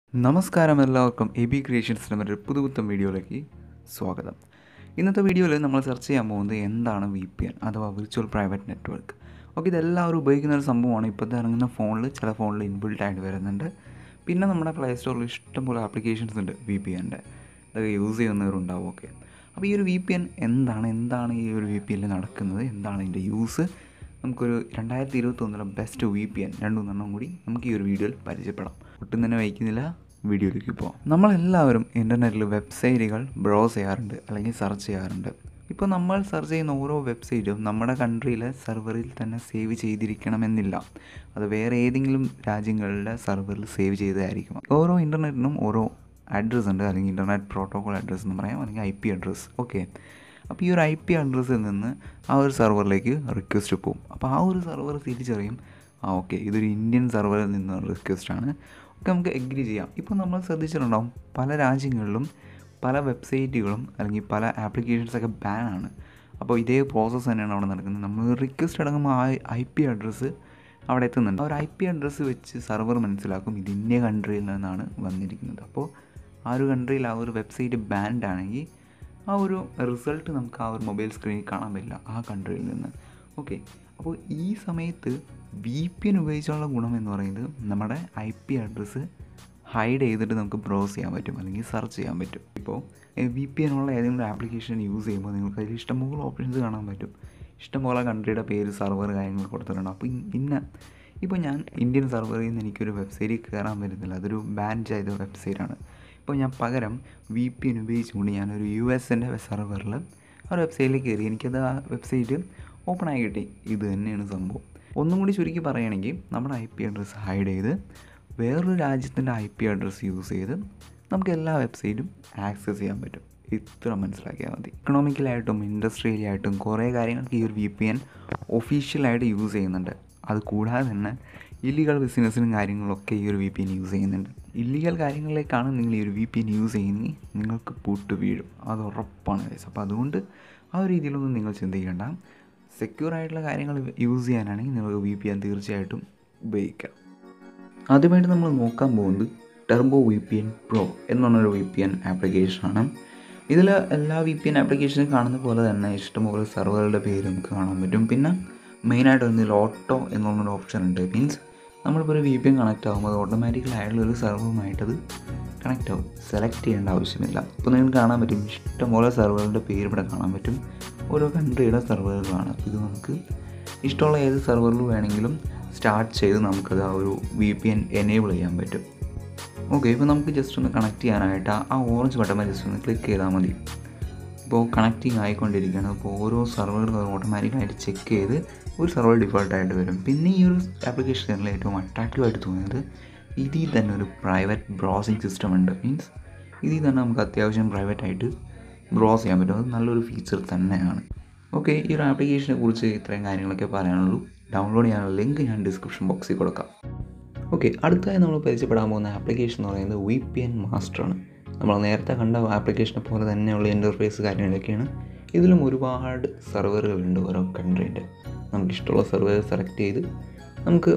നമസ്കാരം എല്ലാവർക്കും A B ക്രിയേഷൻസിൻ്റെ ഒരു പുതുപുത്തൻ വീഡിയോയിലേക്ക് സ്വാഗതം ഇന്നത്തെ വീഡിയോയിൽ നമ്മൾ ചർച്ച ചെയ്യാൻ പോകുന്നത് എന്താണ് വി പി എൻ അഥവാ വിർച്വൽ പ്രൈവറ്റ് നെറ്റ്വർക്ക് ഓക്കെ ഇതെല്ലാവരും ഉപയോഗിക്കുന്ന ഒരു സംഭവമാണ് ഇപ്പോഴത്തെ ഇറങ്ങുന്ന ഫോണിൽ ചില ഫോണിൽ ഇൻബിൽട്ട് ആയിട്ട് വരുന്നുണ്ട് പിന്നെ നമ്മുടെ പ്ലേ സ്റ്റോറിൽ ഇഷ്ടംപോലെ ആപ്ലിക്കേഷൻസ് ഉണ്ട് വി പി എൻ്റെ ഇതൊക്കെ യൂസ് ചെയ്യുന്നവരുണ്ടാവും ഓക്കെ അപ്പോൾ ഈ ഒരു വി പി എൻ എന്താണ് എന്താണ് ഈ ഒരു വി പി എനിൽ നടക്കുന്നത് എന്താണ് ഇതിൻ്റെ യൂസ് നമുക്കൊരു രണ്ടായിരത്തി ഇരുപത്തൊന്നിലെ ബെസ്റ്റ് വി പി എൻ രണ്ടു മൂന്നെണ്ണം കൂടി നമുക്ക് ഈ ഒരു വീഡിയോയിൽ പരിചയപ്പെടാം ഒട്ടും തന്നെ വഹിക്കുന്നില്ല വീഡിയോയിലേക്ക് പോകാം നമ്മളെല്ലാവരും ഇൻ്റർനെറ്റിൽ വെബ്സൈറ്റുകൾ ബ്രൗസ് ചെയ്യാറുണ്ട് അല്ലെങ്കിൽ സെർച്ച് ചെയ്യാറുണ്ട് ഇപ്പോൾ നമ്മൾ സെർച്ച് ചെയ്യുന്ന ഓരോ വെബ്സൈറ്റും നമ്മുടെ കൺട്രിയിലെ സെർവറിൽ തന്നെ സേവ് ചെയ്തിരിക്കണമെന്നില്ല അത് വേറെ ഏതെങ്കിലും രാജ്യങ്ങളുടെ സെർവറിൽ സേവ് ചെയ്തതായിരിക്കും ഓരോ ഇൻ്റർനെറ്റിനും ഓരോ അഡ്രസ്സ് ഉണ്ട് അല്ലെങ്കിൽ ഇൻ്റർനെറ്റ് പ്രോട്ടോകോൾ അഡ്രസ്സ് എന്ന് പറയാം അല്ലെങ്കിൽ ഐ പി അഡ്രസ്സ് ഓക്കെ അപ്പോൾ ഈ ഒരു ഐ പി അഡ്രസ്സിൽ നിന്ന് ആ ഒരു സെർവറിലേക്ക് റിക്വസ്റ്റ് പോകും അപ്പോൾ ആ ഒരു സെർവർ തിരിച്ചറിയും ആ ഓക്കെ ഇതൊരു ഇന്ത്യൻ സെർവറിൽ നിന്നുള്ള റിക്വസ്റ്റാണ് ഒക്കെ നമുക്ക് എഗ്രി ചെയ്യാം ഇപ്പോൾ നമ്മൾ ശ്രദ്ധിച്ചിട്ടുണ്ടാവും പല രാജ്യങ്ങളിലും പല വെബ്സൈറ്റുകളും അല്ലെങ്കിൽ പല ആപ്ലിക്കേഷൻസൊക്കെ ബാനാണ് അപ്പോൾ ഇതേ പ്രോസസ്സ് തന്നെയാണ് അവിടെ നടക്കുന്നത് നമ്മൾ റിക്വസ്റ്റ് അടങ്ങുമ്പോൾ ആ ഐ പി അഡ്രസ്സ് അവിടെ എത്തുന്നുണ്ട് ആ ഒരു ഐ പി അഡ്രസ്സ് വെച്ച് സെർവർ മനസ്സിലാക്കും ഇത് ഇന്ത്യ കൺട്രിയിൽ നിന്നാണ് വന്നിരിക്കുന്നത് അപ്പോൾ ആ ഒരു കൺട്രിയിൽ ആ ഒരു വെബ്സൈറ്റ് ബാൻഡ് ആണെങ്കിൽ ആ ഒരു റിസൾട്ട് നമുക്ക് ആ ഒരു മൊബൈൽ സ്ക്രീനിൽ കാണാൻ പറ്റില്ല ആ കൺട്രിയിൽ നിന്ന് ഓക്കെ അപ്പോൾ ഈ സമയത്ത് വി പി എൻ ഉപയോഗിച്ചുള്ള ഗുണം എന്ന് പറയുന്നത് നമ്മുടെ ഐ പി അഡ്രസ്സ് ഹൈഡ് ചെയ്തിട്ട് നമുക്ക് ബ്രൗസ് ചെയ്യാൻ പറ്റും അല്ലെങ്കിൽ സെർച്ച് ചെയ്യാൻ പറ്റും ഇപ്പോൾ വി പി എൻ ഉള്ള ഏതെങ്കിലും ആപ്ലിക്കേഷൻ യൂസ് ചെയ്യുമ്പോൾ നിങ്ങൾക്ക് അതിൽ ഇഷ്ടംപോലെ ഓപ്ഷൻസ് കാണാൻ പറ്റും ഇഷ്ടംപോലെ കൺട്രിയുടെ പേര് സെർവർ കാര്യങ്ങൾ കൊടുത്തിട്ടുണ്ട് അപ്പോൾ ഇന്ന ഇപ്പോൾ ഞാൻ ഇന്ത്യൻ സെർവറിൽ നിന്ന് എനിക്കൊരു വെബ്സൈറ്റിൽ കയറാൻ പറ്റുന്നില്ല അതൊരു ബാൻ ചെയ്ത വെബ്സൈറ്റാണ് ഇപ്പോൾ ഞാൻ പകരം വി പി എൻ ഉപയോഗിച്ചുകൊണ്ട് ഞാനൊരു യു എസിൻ്റെ സെർവറിൽ ആ ഒരു വെബ്സൈറ്റിൽ കയറി എനിക്കത് ആ വെബ്സൈറ്റ് ഓപ്പൺ ആയി കിട്ടി ഇത് തന്നെയാണ് സംഭവം ഒന്നും കൂടി ചുരുക്കി പറയുകയാണെങ്കിൽ നമ്മുടെ ഐ പി അഡ്രസ്സ് ഹൈഡ് ചെയ്ത് വേറൊരു രാജ്യത്തിൻ്റെ ഐ പി അഡ്രസ്സ് യൂസ് ചെയ്ത് നമുക്ക് എല്ലാ വെബ്സൈറ്റും ആക്സസ് ചെയ്യാൻ പറ്റും ഇത്ര മനസ്സിലാക്കിയാൽ മതി ഇക്കണോമിക്കലായിട്ടും ഇൻഡസ്ട്രിയലായിട്ടും കുറേ കാര്യങ്ങൾക്ക് ഈ ഒരു വി പി എൻ ഒഫീഷ്യലായിട്ട് യൂസ് ചെയ്യുന്നുണ്ട് അത് കൂടാതെ തന്നെ ഇല്ലീഗൽ ബിസിനസ്സിനും കാര്യങ്ങളൊക്കെ ഈ ഒരു വി പി എൻ യൂസ് ചെയ്യുന്നുണ്ട് ഇല്ലീഗൽ കാര്യങ്ങളിലേക്കാണ് നിങ്ങൾ ഈ ഒരു വി പി എൻ യൂസ് ചെയ്യുന്നെങ്കിൽ നിങ്ങൾക്ക് പൂട്ട് വീഴും അത് ഉറപ്പാണ് ഗൈസ് അപ്പോൾ അതുകൊണ്ട് ആ ഒരു രീതിയിലൊന്നും നിങ്ങൾ ചിന്തിക്കേണ്ട സെക്യൂർ ആയിട്ടുള്ള കാര്യങ്ങൾ യൂസ് ചെയ്യാനാണെങ്കിൽ നിങ്ങൾക്ക് വി പി എൻ തീർച്ചയായിട്ടും ഉപയോഗിക്കാം ആദ്യമായിട്ട് നമ്മൾ നോക്കാൻ പോകുന്നത് turbo V P N pro എന്നുള്ളൊരു വി പി എൻ ആപ്ലിക്കേഷനാണ് ഇതിൽ എല്ലാ വി പി എൻ ആപ്ലിക്കേഷനും കാണുന്ന പോലെ തന്നെ ഇഷ്ടംപോലെ സെർവറുകളുടെ പേര് നമുക്ക് കാണാൻ പറ്റും പിന്നെ മെയിനായിട്ട് ഇതിൽ ഓട്ടോ എന്നുള്ളൊരു ഓപ്ഷൻ ഉണ്ട് മീൻസ് നമ്മളിപ്പോൾ ഒരു വി പി എൻ കണക്ട് ആകുമ്പോൾ അത് ഓട്ടോമാറ്റിക്കലി ആയിട്ടുള്ള ഒരു സെർവറുമായിട്ടത് കണക്റ്റ് ആവും സെലക്ട് ചെയ്യേണ്ട ആവശ്യമില്ല ഇപ്പോൾ നിങ്ങൾക്ക് കാണാൻ പറ്റും ഇഷ്ടംപോലെ സെർവറുകളുടെ പേര് ഇവിടെ കാണാൻ പറ്റും ഓരോ കൺട്രിയുടെ സെർവറുകളാണ് ഇത് നമുക്ക് ഇഷ്ടമുള്ള ഏത് സെർവറിൽ വേണമെങ്കിലും സ്റ്റാർട്ട് ചെയ്ത് നമുക്കത് ആ ഒരു വി പി എൻ എനേബിൾ ചെയ്യാൻ പറ്റും ഓക്കെ ഇപ്പോൾ നമുക്ക് ജസ്റ്റ് ഒന്ന് കണക്ട് ചെയ്യാനായിട്ട് ആ ഓറഞ്ച് ബട്ടൺ ജസ്റ്റ് ഒന്ന് ക്ലിക്ക് ചെയ്താൽ മതി ഇപ്പോൾ കണക്റ്റിംഗ് ആയിക്കൊണ്ടിരിക്കുകയാണ് അപ്പോൾ ഓരോ സെർവറുകൾ ഓട്ടോമാറ്റിക്കായിട്ട് ചെക്ക് ചെയ്ത് ഒരു സെർവർ ഡിഫോൾട്ടായിട്ട് വരും പിന്നെ ഈ ഒരു ആപ്ലിക്കേഷനിൽ ഏറ്റവും അട്രാക്റ്റീവ് ആയിട്ട് തോന്നിയത് ഇതിൽ തന്നെ ഒരു പ്രൈവറ്റ് ബ്രൗസിങ് സിസ്റ്റം ഉണ്ട് മീൻസ് ഇതിൽ തന്നെ നമുക്ക് അത്യാവശ്യം പ്രൈവറ്റ് ആയിട്ട് ബ്രൗസ് ചെയ്യാൻ പറ്റും അത് നല്ലൊരു ഫീച്ചർ തന്നെയാണ് ഓക്കെ ഈ ഒരു ആപ്ലിക്കേഷനെ കുറിച്ച് ഇത്രയും കാര്യങ്ങളൊക്കെ പറയാനുള്ളൂ ഡൗൺലോഡ് ചെയ്യാനുള്ള ലിങ്ക് ഞാൻ ഡിസ്ക്രിപ്ഷൻ ബോക്സിൽ കൊടുക്കാം ഓക്കെ അടുത്തതായി നമ്മൾ പരിചയപ്പെടാൻ പോകുന്ന ആപ്ലിക്കേഷൻ എന്ന് പറയുന്നത് വി പി എൻ മാസ്റ്ററാണ് നമ്മൾ നേരത്തെ കണ്ട ആപ്ലിക്കേഷനെ പോലെ തന്നെയുള്ള ഇൻ്റർഫേസ് കാര്യങ്ങളൊക്കെയാണ് ഇതിലും ഒരുപാട് സെർവറുകളുണ്ട് ഓരോ കൺട്രീൻ്റെ നമുക്കിഷ്ടമുള്ള സെർവർ സെലക്ട് ചെയ്ത് നമുക്ക്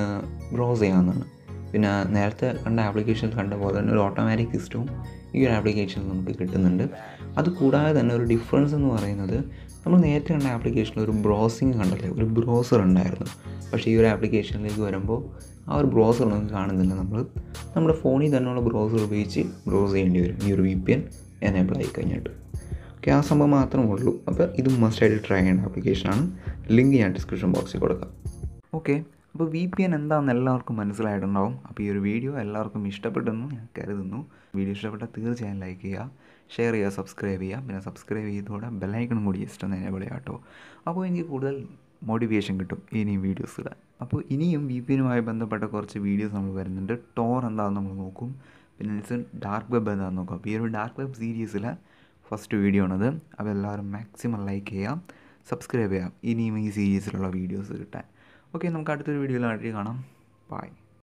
ബ്രൗസ് ചെയ്യാവുന്നതാണ് പിന്നെ നേരത്തെ കണ്ട ആപ്ലിക്കേഷനിൽ കണ്ട പോലെ തന്നെ ഒരു ഓട്ടോമാറ്റിക് സിസ്റ്റവും ഈ ഒരു ആപ്ലിക്കേഷനിൽ നമുക്ക് കിട്ടുന്നുണ്ട് അത് കൂടാതെ തന്നെ ഒരു ഡിഫറൻസ് എന്ന് പറയുന്നത് നമ്മൾ നേരത്തെ കണ്ട ആപ്ലിക്കേഷനിൽ ഒരു ബ്രൗസിങ് കണ്ടല്ലേ ഒരു ബ്രൗസർ ഉണ്ടായിരുന്നു പക്ഷേ ഈ ഒരു ആപ്ലിക്കേഷനിലേക്ക് വരുമ്പോൾ ആ ഒരു ബ്രൗസർ നമുക്ക് കാണുന്നില്ല നമ്മൾ നമ്മുടെ ഫോണിൽ തന്നെയുള്ള ബ്രൗസർ ഉപയോഗിച്ച് ബ്രൗസ് ചെയ്യേണ്ടി വരും ഈ ഒരു വി പി എൻ എനേബിൾ ആയി കഴിഞ്ഞിട്ട് ഓക്കെ ആ സംഭവം മാത്രമേ ഉള്ളൂ അപ്പോൾ ഇത് മസ്റ്റായിട്ട് ട്രൈ ചെയ്യേണ്ട ആപ്ലിക്കേഷനാണ് ലിങ്ക് ഞാൻ ഡിസ്ക്രിപ്ഷൻ ബോക്സിൽ കൊടുക്കാം ഓക്കെ അപ്പോൾ വി പി എൻ എന്താണെന്ന് എല്ലാവർക്കും മനസ്സിലായിട്ടുണ്ടാവും അപ്പോൾ ഈ ഒരു വീഡിയോ എല്ലാവർക്കും ഇഷ്ടപ്പെട്ടെന്ന് ഞാൻ കരുതുന്നു വീഡിയോ ഇഷ്ടപ്പെട്ടാൽ തീർച്ചയായും ലൈക്ക് ചെയ്യുക ഷെയർ ചെയ്യുക സബ്സ്ക്രൈബ് ചെയ്യുക പിന്നെ സബ്സ്ക്രൈബ് ചെയ്തോടെ ബെല്ലൈക്കണും കൂടി ജസ്റ്റ് ഒന്ന് എനേബിൾ ചെയ്യാം കേട്ടോ അപ്പോൾ എനിക്ക് കൂടുതൽ മോട്ടിവേഷൻ കിട്ടും ഇനിയും വീഡിയോസ് ഇടാൻ അപ്പോൾ ഇനിയും വി പി എനുമായി ബന്ധപ്പെട്ട കുറച്ച് വീഡിയോസ് നമ്മൾ വരുന്നുണ്ട് ടോർ എന്താണെന്ന് നമ്മൾ നോക്കും പിന്നെ നെക്സ്റ്റ് ഡാർക്ക് വെബ് എന്താണെന്ന് നോക്കും അപ്പോൾ ഈ ഒരു ഡാർക്ക് വെബ് സീരീസിലെ ഫസ്റ്റ് വീഡിയോ ആണത് അപ്പോൾ എല്ലാവരും മാക്സിമം ലൈക്ക് ചെയ്യാം സബ്സ്ക്രൈബ് ചെയ്യാം ഇനിയും ഈ സീരീസിലുള്ള വീഡിയോസ് കിട്ടാൻ ഓക്കെ നമുക്ക് അടുത്തൊരു വീഡിയോയിൽ കാണാം ബൈ